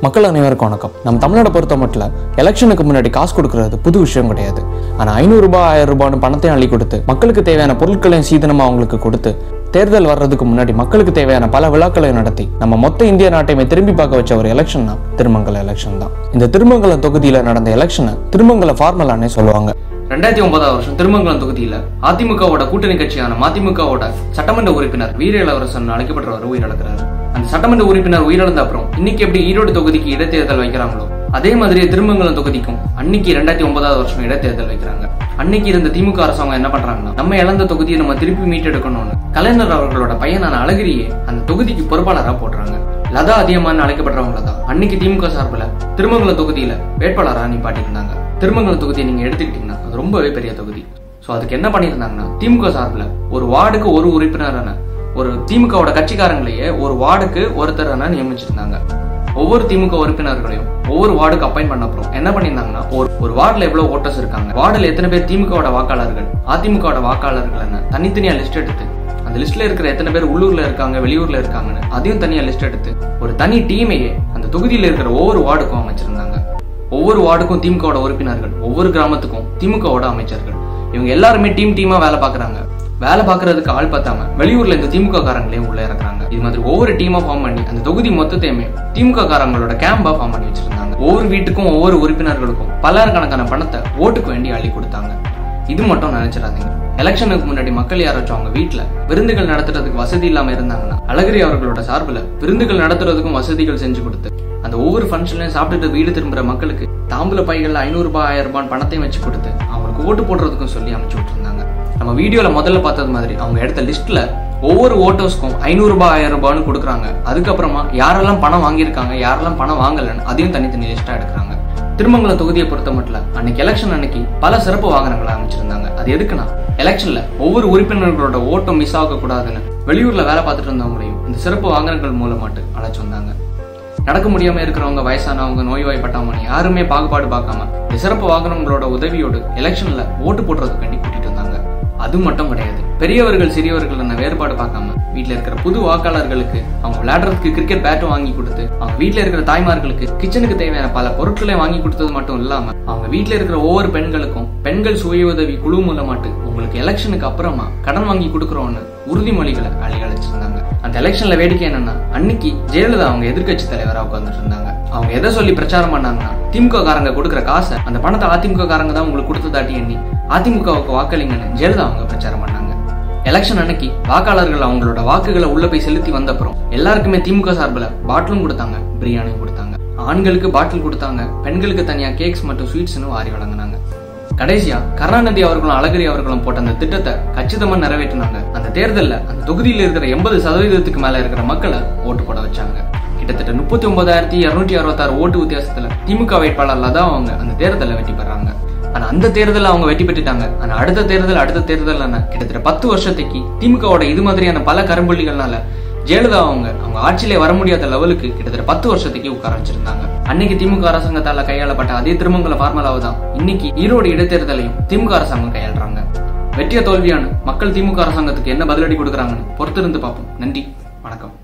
மக்கள் அனைவருக்கும் வணக்கம் நம்ம தமிழ்நாடு பொறுத்த மட்டும் எலெக்ஷனுக்கு முன்னாடி காசு கொடுக்கறது புது விஷயம் கிடையாது ஆனால் ஐநூறுரூபா ஆயிரம் ரூபான்னு பணத்தையும் அள்ளி கொடுத்து மக்களுக்கு தேவையான பொருட்களையும் சீதனமாக அவங்களுக்கு கொடுத்து தேர்தல் வர்றதுக்கு முன்னாடி மக்களுக்கு தேவையான பல விழாக்களையும் நடத்தி நம்ம மொத்த இந்திய நாட்டையுமே திரும்பி பார்க்க வச்ச ஒரு எலெக்ஷன் தான் திருமங்கல எலெக்ஷன் தான் இந்த திருமங்கலம் தொகுதியில் நடந்த எலெக்ஷனை திருமங்கல ஃபார்மலானே சொல்லுவாங்க ரெண்டாயிரத்தி ஒன்பதாம் வருஷம் திருமங்கலம் தொகுதியில அதிமுகவோட கூட்டணி கட்சியான மதிமுகவோட சட்டமன்ற உறுப்பினர் வீர இளவரசன் அழைக்கப்பட்டவர் உயிரிழக்கிறார் அந்த சட்டமன்ற உறுப்பினர் உயிரிழந்த அப்புறம் இன்னைக்கு எப்படி ஈரோடு தொகுதிக்கு இடைத்தேர்தல் வைக்கிறாங்களோ அதே மாதிரியே திருமங்கலம் தொகுதிக்கும் அன்னைக்கு ரெண்டாயிரத்தி ஒன்பதாவது வருஷம் இடைத்தேர்தல் வைக்கிறாங்க அன்னைக்கு இருந்த திமுக அரசாங்கம் என்ன பண்றாங்கன்னா நம்ம இழந்த தொகுதியை நம்ம திருப்பி மீட்டெடுக்கணும்னு கலைஞர் அவர்களோட பையனான அழகிரியே அந்த தொகுதிக்கு பொறுப்பாளரா போடுறாங்க லதா அதிகமான அழைக்கப்பட்டவங்கள தான் அன்னைக்கு திமுக சார்பில் திருமங்கலம் தொகுதியில வேட்பாளராக நிப்பாட்டியிருந்தாங்க திருமங்கலம் தொகுதியை நீங்க எடுத்துக்கிட்டீங்கன்னா அது ரொம்பவே பெரிய தொகுதி ஸோ அதுக்கு என்ன பண்ணியிருந்தாங்கன்னா திமுக சார்பில் ஒரு வார்டுக்கு ஒரு உறுப்பினரான ஒரு திமுகவோட கட்சிக்காரங்களையே ஒரு வார்டுக்கு ஒருத்தரான நியமிச்சிருந்தாங்க ஒவ்வொரு திமுக உறுப்பினர்களையும் ஒவ்வொரு வார்டுக்கு அப்பாயின் பண்ண அப்புறம் என்ன பண்ணியிருந்தாங்கன்னா ஒரு ஒரு வார்டுல எவ்வளவு ஓட்டர்ஸ் இருக்காங்க வார்டுல எத்தனை பேர் திமுகவோட வாக்காளர்கள் அதிமுகவோட வாக்காளர்கள் என்ன தனித்தனியா லிஸ்ட் எடுத்து அந்த லிஸ்ட்ல இருக்கிற எத்தனை பேர் உள்ளூர்ல இருக்காங்க வெளியூர்ல இருக்காங்கன்னு அதையும் தனியா லிஸ்ட் எடுத்து ஒரு தனி டீமையே அந்த தொகுதியில இருக்கிற ஒவ்வொரு வார்டுக்கும் அமைச்சிருந்தாங்க ஒவ்வொரு வார்டுக்கும் திமுகவோட உறுப்பினர்கள் ஒவ்வொரு கிராமத்துக்கும் திமுகவோட அமைச்சர்கள் இவங்க எல்லாருமே டீம் டீமா வேலை பாக்குறாங்க வேலை பாக்குறதுக்கு ஆள் பார்த்தாம வெளியூர்ல இந்த திமுக காரங்களையும் உள்ள இறக்குறாங்க இது மாதிரி ஒவ்வொரு டீமா ஃபார்ம் பண்ணி அந்த தொகுதி மொத்தத்தையுமே திமுக காரங்களோட கேம்பா ஃபார்ம் பண்ணி வச்சிருந்தாங்க ஒவ்வொரு வீட்டுக்கும் ஒவ்வொரு உறுப்பினர்களுக்கும் பல்லாயிரக்கணக்கான பணத்தை ஓட்டுக்கு வேண்டி அள்ளி கொடுத்தாங்க இது மட்டும் நினைச்சிடாதீங்க எலெக்ஷனுக்கு முன்னாடி மக்கள் யாராச்சும் அவங்க வீட்டுல விருந்துகள் நடத்துறதுக்கு வசதி இல்லாம இருந்தாங்கன்னா அழகிரி அவர்களோட சார்பில் விருந்துகள் நடத்துறதுக்கும் வசதிகள் செஞ்சு கொடுத்து அந்த ஒவ்வொரு ஃபங்க்ஷன்லயும் சாப்பிட்டுட்டு வீடு திரும்புற மக்களுக்கு தாம்பூல பைகள்ல ஐநூறு ரூபாய் ஆயிரம் ரூபாய் பணத்தையும் வச்சு கொடுத்து அவங்களுக்கு ஓட்டு போடுறதுக்கும் சொல்லி அமைச்சு விட்டுருந்தாங்க நம்ம வீடியோல முதல்ல பார்த்தது மாதிரி அவங்க எடுத்த லிஸ்ட்ல ஒவ்வொரு ஓட்டர்ஸ்க்கும் ஐநூறு ரூபாய் ஆயிரம் ரூபாய்னு கொடுக்குறாங்க அதுக்கப்புறமா யாரெல்லாம் பணம் வாங்கியிருக்காங்க யாரெல்லாம் பணம் வாங்கலன்னு அதையும் தனித்தனி லிஸ்டா எடுக்கிறாங்க திருமங்கலம் தொகுதியை பொறுத்த மட்டும் அன்னைக்கு எலெக்ஷன் அன்னைக்கு பல சிறப்பு வாகனங்களை அமைச்சிருந்தாங்க அது எதுக்குன்னா எலெக்ஷன்ல ஒவ்வொரு உறுப்பினர்களோட ஓட்டம் மிஸ் ஆக கூடாதுன்னு வெளியூர்ல வேலை பார்த்துட்டு இருந்தவங்களையும் இந்த சிறப்பு வாகனங்கள் மூலமாட்டு அழைச்சு வந்தாங்க நடக்க முடியாம இருக்கிறவங்க வயசானவங்க நோய்வாய்ப்பட்டவங்க யாருமே பாகுபாடு பார்க்காம இந்த சிறப்பு வாகனங்களோட உதவியோடு எலெக்ஷன்ல ஓட்டு போடுறதுக்காண்டி கூட்டிட்டு வந்தாங்க அது மட்டும் கிடையாது பெரியவர்கள் சிறியவர்கள் என்ன வேறுபாடு பார்க்காம வீட்டுல இருக்கிற புது வாக்காளர்களுக்கு அவங்க விளையாடுறதுக்கு கிரிக்கெட் பேட்டும் வாங்கி கொடுத்து அவங்க வீட்டுல இருக்கிற தாய்மார்களுக்கு கிச்சனுக்கு தேவையான பல பொருட்களை வாங்கி கொடுத்தது மட்டும் இல்லாம அவங்க வீட்டுல இருக்கிற ஒவ்வொரு பெண்களுக்கும் பெண்கள் சுய உதவி குழு மூலமாட்டு உங்களுக்கு எலெக்ஷனுக்கு அப்புறமா கடன் வாங்கி கொடுக்குறோம்னு உறுதிமொழிகளை அழி அழைச்சிருந்தாங்க அந்த எலெக்ஷன்ல வேடிக்கை என்னன்னா அன்னைக்கு ஜெயலலிதா அவங்க எதிர்க்கட்சி தலைவரா உட்கார்ந்துட்டு இருந்தாங்க அவங்க எதை சொல்லி பிரச்சாரம் பண்ணாங்கன்னா திமுக காரங்க கொடுக்குற காசை அந்த பணத்தை அதிமுக காரங்க தான் உங்களுக்கு கொடுத்ததாட்டி எண்ணி அதிமுகவுக்கு வாக்களிங்கன்னு ஜெயலலிதா அவங்க பிரச்சாரம் பண்ணாங்க எலெக்ஷன் அன்னைக்கு வாக்காளர்கள் அவங்களோட வாக்குகளை உள்ள போய் செலுத்தி வந்த அப்புறம் எல்லாருக்குமே திமுக சார்பில் பாட்டிலும் கொடுத்தாங்க பிரியாணியும் கொடுத்தாங்க ஆண்களுக்கு பாட்டில் கொடுத்தாங்க பெண்களுக்கு தனியா கேக்ஸ் மற்றும் ஸ்வீட்ஸ்னு வாரி வழங்கினாங்க கடைசியா கருணாநிதி அவர்களும் அழகிரி அவர்களும் போட்ட அந்த திட்டத்தை கச்சிதமா நிறைவேற்றினாங்க அந்த தேர்தல்ல அந்த தொகுதியில் இருக்கிற எண்பது சதவீதத்துக்கு மேல இருக்கிற மக்களை ஓட்டு போட வச்சாங்க கிட்டத்தட்ட முப்பத்தி ஒன்பதாயிரத்தி இருநூற்றி அறுபத்தாறு ஓட்டு வித்தியாசத்துல திமுக வேட்பாளர்ல தான் அவங்க அந்த தேர்தலில் வெற்றி பெறாங்க ஆனா அந்த தேர்தலில் அவங்க வெற்றி பெற்றுட்டாங்க ஆனா அடுத்த தேர்தல் அடுத்த தேர்தல் கிட்டத்தட்ட பத்து வருஷத்துக்கு திமுகவோட இது மாதிரியான பல கரும்புள்ளிகள்னால ஜெயலலிதா அவங்க அவங்க ஆட்சியிலே வர முடியாத லெவலுக்கு கிட்டத்தட்ட பத்து வருஷத்துக்கு உட்கார வச்சிருந்தாங்க அன்னைக்கு திமுக அரசாங்கத்தால கையாளப்பட்ட அதே திருமங்கல ஃபார்முலாவை தான் இன்னைக்கு ஈரோடு இடைத்தேர்தலையும் திமுக அரசாங்கம் கையாளுறாங்க வெற்றிய தோல்வியான மக்கள் திமுக அரசாங்கத்துக்கு என்ன பதிலடி கொடுக்குறாங்கன்னு பொறுத்திருந்து பார்ப்போம் நன்றி வணக்கம்